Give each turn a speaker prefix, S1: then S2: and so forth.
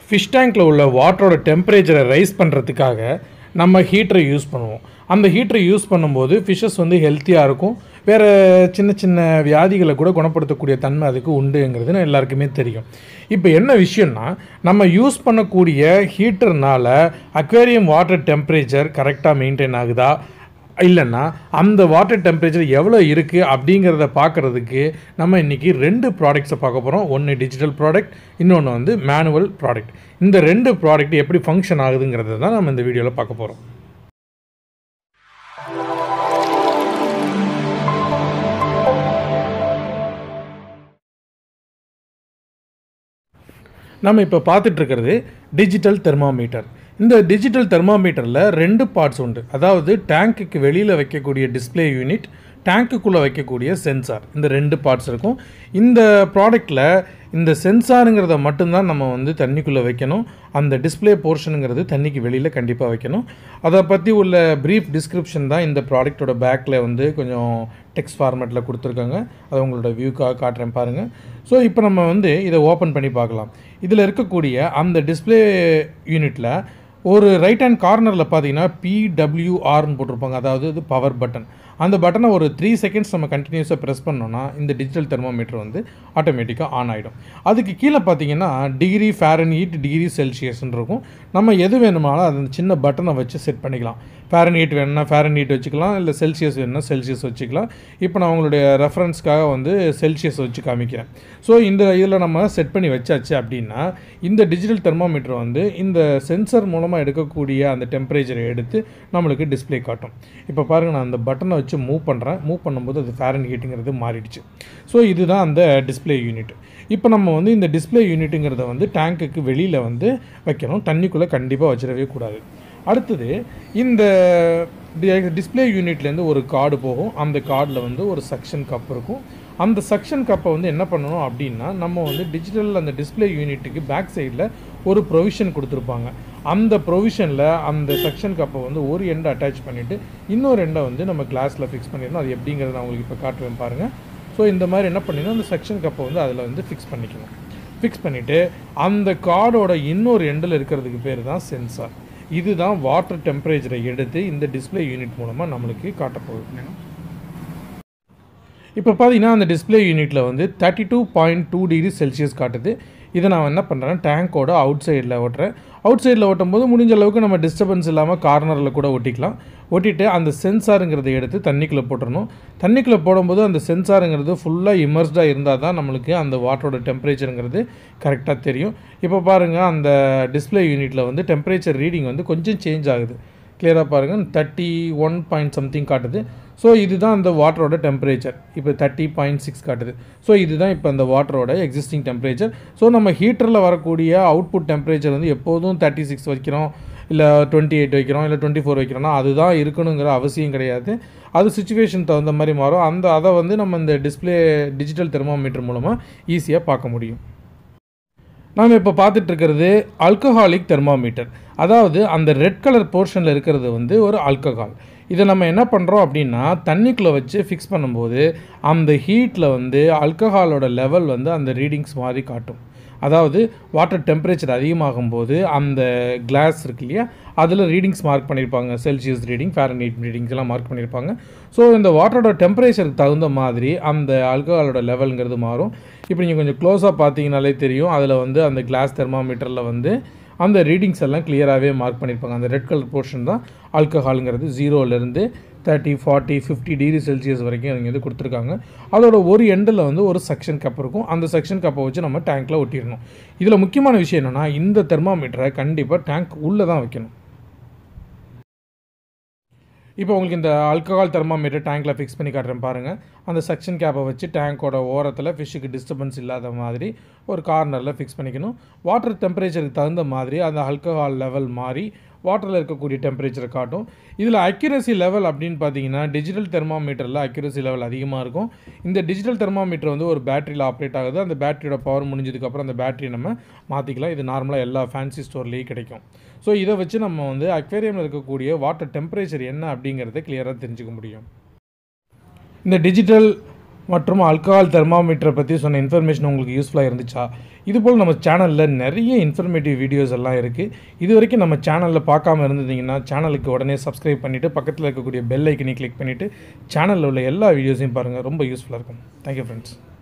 S1: fish டேங்க்கில் உள்ள வாட்டரோட டெம்பரேச்சரை ரைஸ் பண்ணுறதுக்காக நம்ம ஹீட்டரை யூஸ் பண்ணுவோம் அந்த ஹீட்டரை யூஸ் பண்ணும்போது ஃபிஷ்ஷஸ் வந்து ஹெல்த்தியாக இருக்கும் வேறு சின்ன சின்ன வியாதிகளை கூட குணப்படுத்தக்கூடிய தன்மை அதுக்கு உண்டுங்கிறது எல்லாருக்குமே தெரியும் இப்போ என்ன விஷயம்னா நம்ம யூஸ் பண்ணக்கூடிய ஹீட்டர்னால அக்வேரியம் வாட்டர் டெம்பரேச்சர் கரெக்டாக மெயின்டைன் ஆகுதா இல்லைன்னா அந்த வாட்டர் டெம்பரேச்சர் எவ்வளோ இருக்குது அப்படிங்கிறத பார்க்குறதுக்கு நம்ம இன்றைக்கி ரெண்டு ப்ராடக்ட்ஸை பார்க்க போகிறோம் ஒன்று டிஜிட்டல் ப்ராடக்ட் இன்னொன்று வந்து மேனுவல் ப்ராடக்ட் இந்த ரெண்டு ப்ராடக்ட் எப்படி ஃபங்க்ஷன் ஆகுதுங்கிறத தான் நம்ம இந்த வீடியோவில் பார்க்க போகிறோம் நம்ம இப்போ பார்த்துட்டு இருக்கிறது டிஜிட்டல் தெர்மாமீட்டர் இந்த டிஜிட்டல் தெர்மாமீட்டரில் ரெண்டு பார்ட்ஸ் உண்டு அதாவது டேங்க்குக்கு வெளியில் வைக்கக்கூடிய டிஸ்ப்ளே யூனிட் டேங்க்குள்ளே வைக்கக்கூடிய சென்சார் இந்த ரெண்டு பார்ட்ஸ் இருக்கும் இந்த ப்ராடக்டில் இந்த சென்சாருங்கிறத மட்டும்தான் நம்ம வந்து தண்ணிக்குள்ளே வைக்கணும் அந்த டிஸ்ப்ளே போர்ஷனுங்கிறது தண்ணிக்கு வெளியில் கண்டிப்பாக வைக்கணும் அதை பற்றி உள்ள ப்ரீஃப் டிஸ்கிரிப்ஷன் தான் இந்த ப்ராடக்ட்டோட பேக்கில் வந்து கொஞ்சம் டெக்ஸ்ட் ஃபார்மேட்டில் கொடுத்துருக்காங்க அதை உங்களோட வியூக்காக காட்டுறேன் பாருங்கள் ஸோ இப்போ நம்ம வந்து இதை ஓப்பன் பண்ணி பார்க்கலாம் இதில் இருக்கக்கூடிய அந்த டிஸ்ப்ளே யூனிட்டில் ஒரு ரைட் ஹேண்ட் கார்னரில் பார்த்தீங்கன்னா பிடபிள்யூஆர்னு போட்டிருப்பாங்க அதாவது இது பவர் பட்டன் அந்த பட்டனை ஒரு த்ரீ செகண்ட்ஸ் நம்ம கண்டினியூஸாக ப்ரெஸ் பண்ணோன்னா இந்த டிஜிட்டல் தெர்மோமீட்டர் வந்து ஆட்டோமேட்டிக்காக ஆன் ஆகிடும் அதுக்கு கீழே பார்த்தீங்கன்னா டிகிரி ஃபேரன் ஹீட் டிகிரி செல்சியஸ்ன்னு இருக்கும் நம்ம எது வேணுமானாலும் அந்த சின்ன பட்டனை வச்சு செட் பண்ணிக்கலாம் ஃபேரன் ஹீட் வேணும்னா ஃபேரன் ஹீட் வச்சுக்கலாம் இல்லை செல்சியஸ் வேணும்னா செல்சியஸ் வச்சுக்கலாம் இப்போ நான் உங்களுடைய ரெஃபரன்ஸ்க்காக வந்து செல்சியஸ் வச்சு காமிக்கிறேன் ஸோ இந்த இதில் நம்ம செட் பண்ணி வச்சாச்சு அப்படின்னா இந்த டிஜிட்டல் தெர்மோமீட்டர் வந்து இந்த சென்சர் மூலமாக எடுக்கக்கூடிய அந்த டெம்பரேச்சரை எடுத்து நம்மளுக்கு டிஸ்ப்ளே காட்டும் இப்போ பாருங்கள் நான் அந்த பட்டனை வச்சு மூவ் பண்ணுறேன் மூவ் பண்ணும்போது அது ஃபேரன் ஹீட்டுங்கிறது மாறிடுச்சு ஸோ இதுதான் அந்த டிஸ்ப்ளே யூனிட் இப்போ நம்ம வந்து இந்த டிஸ்ப்ளே யூனிட்டுங்கிறத வந்து டேங்க்குக்கு வெளியில் வந்து வைக்கணும் தண்ணிக்குள்ளே கண்டிப்பாக வச்சிடவே கூடாது அடுத்தது இந்த டிஸ்ப்ளே யூனிட்லேருந்து ஒரு கார்டு போகும் அந்த கார்டில் வந்து ஒரு செக்ஷன் கப் இருக்கும் அந்த செக்ஷன் கப்பை வந்து என்ன பண்ணணும் அப்படின்னா நம்ம வந்து டிஜிட்டல் அந்த டிஸ்ப்ளே யூனிட்டுக்கு பேக் சைடில் ஒரு ப்ரொவிஷன் கொடுத்துருப்பாங்க அந்த ப்ரொவிஷனில் அந்த செக்ஷன் கப்பை வந்து ஒரு எண்டை அட்டாச் பண்ணிவிட்டு இன்னொரு எண்டை வந்து நம்ம கிளாஸில் ஃபிக்ஸ் பண்ணிடணும் அது எப்படிங்கிறத நான் உங்களுக்கு இப்போ காட்டுவேன் பாருங்கள் ஸோ இந்த மாதிரி என்ன பண்ணிடணும் அந்த செக்ஷன் கப்பை வந்து அதில் வந்து ஃபிக்ஸ் பண்ணிக்கணும் ஃபிக்ஸ் பண்ணிவிட்டு அந்த கார்டோட இன்னொரு எண்டில் இருக்கிறதுக்கு பேர் தான் சென்சார் இதுதான் வாட்டர் டெம்பரேச்சரை எடுத்து இந்த டிஸ்ப்ளே யூனிட் மூலமாக நம்மளுக்கு காட்டப்போகுது இப்போ பார்த்தீங்கன்னா அந்த டிஸ்ப்ளே யூனிட்டில் வந்து thirty two point two degree Celsius காட்டுது இதை நான் என்ன பண்ணுறேன் டேங்கோட அவுட் சைடில் ஓட்டுறேன் அவுட் சைடில் ஓட்டும் போது முடிஞ்ச அளவுக்கு நம்ம டிஸ்டர்பன்ஸ் இல்லாமல் கார்னரில் கூட ஒட்டிக்கலாம் ஒட்டிட்டு அந்த சென்சாருங்கிறத எடுத்து தண்ணிக்குள்ளே போட்டுடணும் தண்ணிக்குள்ளே போடும்போது அந்த சென்சாருங்கிறது ஃபுல்லாக இமர்ஸ்டாக இருந்தால் தான் நம்மளுக்கு அந்த வாட்டரோட டெம்பரேச்சருங்கிறது கரெக்டாக தெரியும் இப்போ பாருங்கள் அந்த டிஸ்ப்ளே யூனிட்டில் வந்து டெம்பரேச்சர் ரீடிங் வந்து கொஞ்சம் சேஞ்ச் ஆகுது கிளியராக பாருங்கள் தேர்ட்டி ஒன் பாயிண்ட் சம்திங் காட்டுது ஸோ இதுதான் அந்த வாட்டரோட டெம்பரேச்சர் இப்போ தேர்ட்டி பாயிண்ட் சிக்ஸ் காட்டுது ஸோ இதுதான் இப்போ அந்த வாட்டரோட எக்ஸிஸ்டிங் டெம்பரேச்சர் ஸோ நம்ம ஹீட்டரில் வரக்கூடிய அவுட்புட் டெம்பரேச்சர் வந்து எப்போதும் தேர்ட்டி சிக்ஸ் வைக்கிறோம் இல்லை டுவெண்ட்டி எயிட் வைக்கிறோம் இல்லை டுவெண்ட்டி ஃபோர் வைக்கிறோம்னா அதுதான் இருக்கணுங்கிற அவசியம் கிடையாது அது சுச்சுவேஷன் தகுந்த மாதிரி மாறும் அந்த அதை வந்து நம்ம இந்த டிஸ்பிளே டிஜிட்டல் தெர்மோமீட்டர் மூலமாக ஈஸியாக பார்க்க முடியும் நாம் இப்போ பார்த்துட்டு இருக்கிறது ஆல்கஹாலிக் தெர்மாமீட்டர் அதாவது அந்த ரெட் கலர் போர்ஷனில் இருக்கிறது வந்து ஒரு ஆல்கஹால் இதை நம்ம என்ன பண்ணுறோம் அப்படின்னா தண்ணிக்குள்ளே வச்சு ஃபிக்ஸ் பண்ணும்போது அந்த ஹீட்டில் வந்து ஆல்கஹாலோட லெவல் வந்து அந்த ரீடிங்ஸ் மாதிரி காட்டும் அதாவது வாட்டர் டெம்பரேச்சர் அதிகமாகும் போது அந்த கிளாஸ் இருக்கு இல்லையா அதில் ரீடிங்ஸ் மார்க் பண்ணியிருப்பாங்க செல்சியஸ் ரீடிங் ஃபேரன்ஹீட் ரீடிங்ஸ் எல்லாம் மார்க் பண்ணியிருப்பாங்க ஸோ இந்த வாட்டரோட டெம்பரேச்சருக்கு தகுந்த மாதிரி அந்த ஆல்கஹாலோட லெவலுங்கிறது மாறும் இப்போ நீங்கள் கொஞ்சம் க்ளோஸாக பார்த்தீங்கனாலே தெரியும் அதில் வந்து அந்த கிளாஸ் தெர்மாமீட்டரில் வந்து அந்த ரீடிங்ஸ் எல்லாம் கிளியராகவே மார்க் பண்ணியிருப்பாங்க அந்த ரெட் கலர் போர்ஷன் தான் ஆல்கஹாலுங்கிறது ஜீரோலேருந்து thirty forty fifty degree Celsius வரைக்கும் அவங்க வந்து கொடுத்துருக்காங்க அதோட ஒரு எண்டில் வந்து ஒரு செக்ஷன் கப் இருக்கும் அந்த செக்ஷன் கப்பை வச்சு நம்ம டேங்க்கில் ஒட்டிடணும் இதில் முக்கியமான விஷயம் என்னென்னா இந்த தெர்மாமீட்டரை கண்டிப்பாக டேங்க் உள்ளே தான் வைக்கணும் இப்போ உங்களுக்கு இந்த ஆல்கஹால் தெர்மாமீட்டர் டேங்க்கில் ஃபிக்ஸ் பண்ணி காட்டுறேன் பாருங்கள் அந்த செக்ஷன் கேப்பை வச்சு டேங்க்கோட ஓரத்தில் ஃபிஷ்ஷுக்கு டிஸ்டர்பன்ஸ் இல்லாத மாதிரி ஒரு கார்னரில் ஃபிக்ஸ் பண்ணிக்கணும் வாட்டர் டெம்பரேச்சருக்கு தகுந்த மாதிரி அந்த ஆல்கஹால் லெவல் மாறி வாட்டரில் இருக்கக்கூடிய டெம்பரேச்சரை காட்டும் இதில் அக்யூரசி லெவல் அப்படின்னு பார்த்தீங்கன்னா டிஜிட்டல் தெர்மாமீட்டரில் அக்யூரசி லெவல் அதிகமாக இருக்கும் இந்த டிஜிட்டல் தெர்மாமீட்டர் வந்து ஒரு பேட்டரியில் ஆப்ரேட் ஆகுது அந்த பேட்டரியோட பவர் முடிஞ்சதுக்கப்புறம் அந்த பேட்டரி நம்ம மாற்றிக்கலாம் இது நார்மலாக எல்லா ஃபேன்சி ஸ்டோர்லேயும் கிடைக்கும் ஸோ இதை வச்சு நம்ம வந்து அக்வேரியமில் இருக்கக்கூடிய வாட்டர் டெம்பரேச்சர் என்ன அப்படிங்கிறத கிளியராக தெரிஞ்சுக்க முடியும் இந்த டிஜிட்டல் மற்றும் ஆல்கஹால் தெர்மாமீட்டரை பற்றி சொன்ன இன்ஃபர்மேஷன் உங்களுக்கு யூஸ்ஃபுல்லாக இருந்துச்சா இதுபோல் நம்ம சேனலில் நிறைய இன்ஃபர்மேட்டிவ் வீடியோஸ் எல்லாம் இருக்குது இது வரைக்கும் நம்ம சேனலில் பார்க்காம இருந்தீங்கன்னா சேனலுக்கு உடனே சப்ஸ்கிரைப் பண்ணிவிட்டு பக்கத்தில் இருக்கக்கூடிய பெல் ஐக்கனை கிளிக் பண்ணிவிட்டு சேனலில் உள்ள எல்லா வீடியோஸையும் பாருங்கள் ரொம்ப யூஸ்ஃபுல்லாக இருக்கும் தேங்க்யூ ஃப்ரெண்ட்ஸ்